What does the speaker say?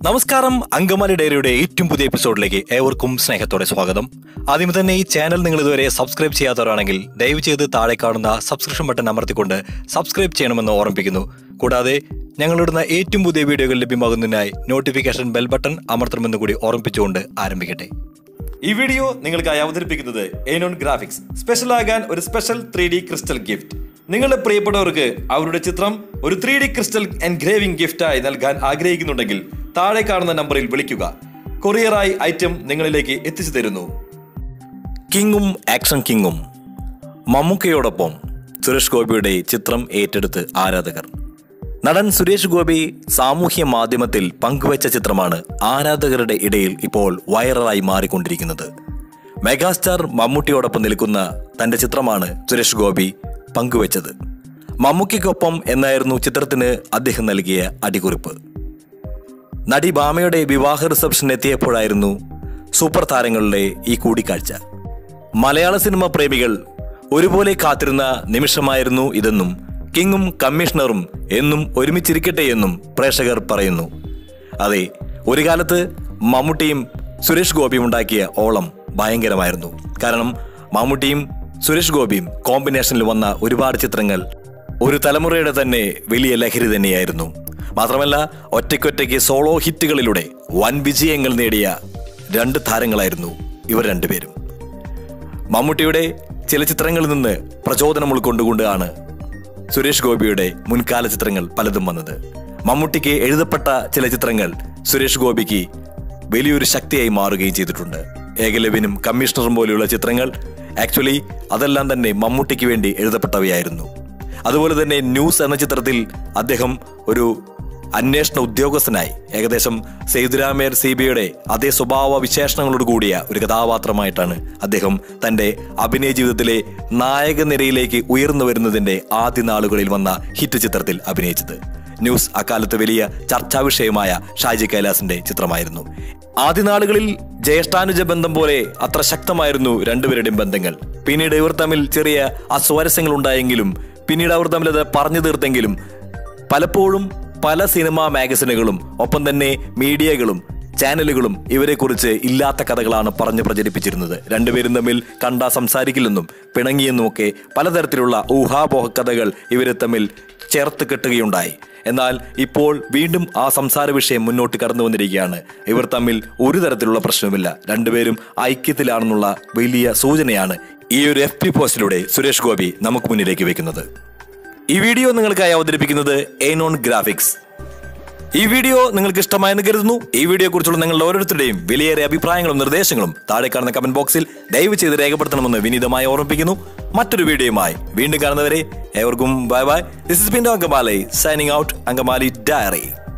നമസ്കാരം അങ്കമാലി ഡയറിയുടെ ഏറ്റവും പുതിയ എപ്പിസോഡിലേക്ക് ഏവർക്കും സ്നേഹത്തോടെ സ്വാഗതം ആദ്യം തന്നെ ഈ ചാനൽ നിങ്ങൾ ഇതുവരെ സബ്സ്ക്രൈബ് ചെയ്യാത്തവരാണെങ്കിൽ ദയവ് ചെയ്ത് താഴെ കാണുന്ന സബ്സ്ക്രിപ്ഷൻ ബട്ടൺ അമർത്തിക്കൊണ്ട് സബ്സ്ക്രൈബ് ചെയ്യണമെന്ന് ഓർമ്മിപ്പിക്കുന്നു കൂടാതെ ഞങ്ങളിടുന്ന ഏറ്റവും പുതിയ വീഡിയോകൾ ലഭ്യമാകുന്നതിനായി നോട്ടിഫിക്കേഷൻ ബെൽ ബട്ടൺ അമർത്തണമെന്ന് കൂടി ഓർമ്മിപ്പിച്ചുകൊണ്ട് ആരംഭിക്കട്ടെ ഈ വീഡിയോ നിങ്ങൾക്കായി അവതരിപ്പിക്കുന്നത് ഏനോൺ ഗ്രാഫിക്സ് സ്പെഷ്യൽ ആകാൻ ഒരു special three D crystal gift നിങ്ങളുടെ പ്രിയപ്പെട്ടവർക്ക് അവരുടെ ചിത്രം ഒരു ത്രീ ഡി ക്രിസ്റ്റൽ എൻഗ്രേവിംഗ് ഗിഫ്റ്റായി നൽകാൻ ആഗ്രഹിക്കുന്നുണ്ടെങ്കിൽ താഴെ കാണുന്ന നമ്പറിൽ വിളിക്കുക കൊറിയറായി ഐറ്റം നിങ്ങളിലേക്ക് എത്തിച്ചു തരുന്നു കിങ്ങും ആക്ഷൻ കിങ്ങും മമ്മൂക്കയോടൊപ്പം സുരേഷ് ഗോപിയുടെ ചിത്രം ഏറ്റെടുത്ത് ആരാധകർ നടൻ സുരേഷ് ഗോപി സാമൂഹ്യ മാധ്യമത്തിൽ പങ്കുവച്ച ചിത്രമാണ് ആരാധകരുടെ ഇടയിൽ ഇപ്പോൾ വൈറലായി മാറിക്കൊണ്ടിരിക്കുന്നത് മെഗാസ്റ്റാർ മമ്മൂട്ടിയോടൊപ്പം നിൽക്കുന്ന തന്റെ ചിത്രമാണ് സുരേഷ് ഗോപി പങ്കുവച്ചത് മമ്മൂക്കിക്കൊപ്പം എന്നായിരുന്നു ചിത്രത്തിന് അദ്ദേഹം നൽകിയ അടികുറിപ്പ് നടി ഭാമയുടെ വിവാഹ റിസപ്ഷൻ എത്തിയപ്പോഴായിരുന്നു സൂപ്പർ താരങ്ങളുടെ ഈ കൂടിക്കാഴ്ച മലയാള സിനിമ പ്രേമികൾ ഒരുപോലെ കാത്തിരുന്ന നിമിഷമായിരുന്നു ഇതെന്നും കിങ്ങും കമ്മീഷണറും എന്നും ഒരുമിച്ചിരിക്കട്ടെ എന്നും പ്രേക്ഷകർ പറയുന്നു അതെ ഒരു കാലത്ത് മമ്മൂട്ടിയും സുരേഷ് ഗോപിയും ഉണ്ടാക്കിയ ഓളം ഭയങ്കരമായിരുന്നു കാരണം മമ്മൂട്ടിയും സുരേഷ് ഗോപിയും കോമ്പിനേഷനിൽ വന്ന ഒരുപാട് ചിത്രങ്ങൾ ഒരു തലമുറയുടെ തന്നെ വലിയ ലഹരി തന്നെയായിരുന്നു മാത്രമല്ല ഒറ്റയ്ക്കൊറ്റയ്ക്ക് സോളോ ഹിറ്റുകളിലൂടെ വൻ വിജയങ്ങൾ നേടിയ രണ്ട് താരങ്ങളായിരുന്നു ഇവർ രണ്ടുപേരും മമ്മൂട്ടിയുടെ ചില ചിത്രങ്ങളിൽ നിന്ന് പ്രചോദനം ഉൾക്കൊണ്ടുകൊണ്ടാണ് സുരേഷ് ഗോപിയുടെ മുൻകാല ചിത്രങ്ങൾ പലതും വന്നത് മമ്മൂട്ടിക്ക് എഴുതപ്പെട്ട ചില ചിത്രങ്ങൾ സുരേഷ് ഗോപിക്ക് വലിയൊരു ശക്തിയായി മാറുകയും ചെയ്തിട്ടുണ്ട് ഏകലവ്യനും കമ്മീഷണറും പോലെയുള്ള ചിത്രങ്ങൾ ആക്ച്വലി അതെല്ലാം തന്നെ മമ്മൂട്ടിക്ക് വേണ്ടി എഴുതപ്പെട്ടവയായിരുന്നു അതുപോലെ തന്നെ ന്യൂസ് എന്ന ചിത്രത്തിൽ അദ്ദേഹം ഒരു അന്വേഷണ ഉദ്യോഗസ്ഥനായി ഏകദേശം സേതുരാമേർ സി ബിയുടെ അതേ സ്വഭാവ വിശേഷണങ്ങളോട് കൂടിയ ഒരു കഥാപാത്രമായിട്ടാണ് അദ്ദേഹം തന്റെ അഭിനയ ജീവിതത്തിലെ നായക നിരയിലേക്ക് ഉയർന്നു വരുന്നതിന്റെ ആദ്യ നാളുകളിൽ വന്ന ഹിറ്റ് ചിത്രത്തിൽ അഭിനയിച്ചത് ന്യൂസ് അക്കാലത്ത് വലിയ ചർച്ചാ വിഷയമായ ഷാജി കൈലാസിന്റെ ചിത്രമായിരുന്നു ആദ്യ നാളുകളിൽ ജ്യേഷ്ഠാനുജ ബന്ധം പോലെ അത്ര ശക്തമായിരുന്നു രണ്ടുപേരുടെയും ബന്ധങ്ങൾ പിന്നീട് ഇവർ തമ്മിൽ ചെറിയ അസ്വാരസ്യങ്ങൾ ഉണ്ടായെങ്കിലും പിന്നീട് അവർ തമ്മിൽ അത് പറഞ്ഞു തീർത്തെങ്കിലും പലപ്പോഴും പല സിനിമാ മാഗസിനുകളും ഒപ്പം തന്നെ മീഡിയകളും ചാനലുകളും ഇവരെക്കുറിച്ച് ഇല്ലാത്ത കഥകളാണ് പറഞ്ഞു പ്രചരിപ്പിച്ചിരുന്നത് രണ്ടുപേരും തമ്മിൽ കണ്ടാ സംസാരിക്കില്ലെന്നും പിണങ്ങിയെന്നും ഒക്കെ പലതരത്തിലുള്ള ഊഹാപോഹ കഥകൾ ഇവരെ തമ്മിൽ ചേർത്ത് കെട്ടുകയുണ്ടായി എന്നാൽ ഇപ്പോൾ വീണ്ടും ആ സംസാര വിഷയം മുന്നോട്ട് കടന്നു വന്നിരിക്കുകയാണ് ഇവർ തമ്മിൽ ഒരു തരത്തിലുള്ള പ്രശ്നവുമില്ല രണ്ടുപേരും ഐക്യത്തിലാണെന്നുള്ള വലിയ സൂചനയാണ് ഈ ഒരു എഫ് പി പോസ്റ്റിലൂടെ സുരേഷ് ഗോപി നമുക്ക് മുന്നിലേക്ക് വെക്കുന്നത് ഈ വീഡിയോ നിങ്ങൾക്കായി അവതരിപ്പിക്കുന്നത് എയ്നോൺ ഗ്രാഫിക്സ് ഈ വീഡിയോ നിങ്ങൾക്ക് ഇഷ്ടമായെന്ന് കരുതുന്നു ഈ വീഡിയോ കുറിച്ചുള്ള നിങ്ങളുടെ ഓരോരുത്തരുടെയും വിലയേറിയ അഭിപ്രായങ്ങളും നിർദ്ദേശങ്ങളും താഴെ കാണുന്ന കമന്റ് ബോക്സിൽ ദയവ് ചെയ്ത് രേഖപ്പെടുത്തണമെന്ന് വിനീതമായി ഓർമ്മിപ്പിക്കുന്നു മറ്റൊരു വീഡിയോയുമായി വീണ്ടും കാണുന്നവരെ ഏവർക്കും bye bye this is pin Angamaly signing out Angamaly diary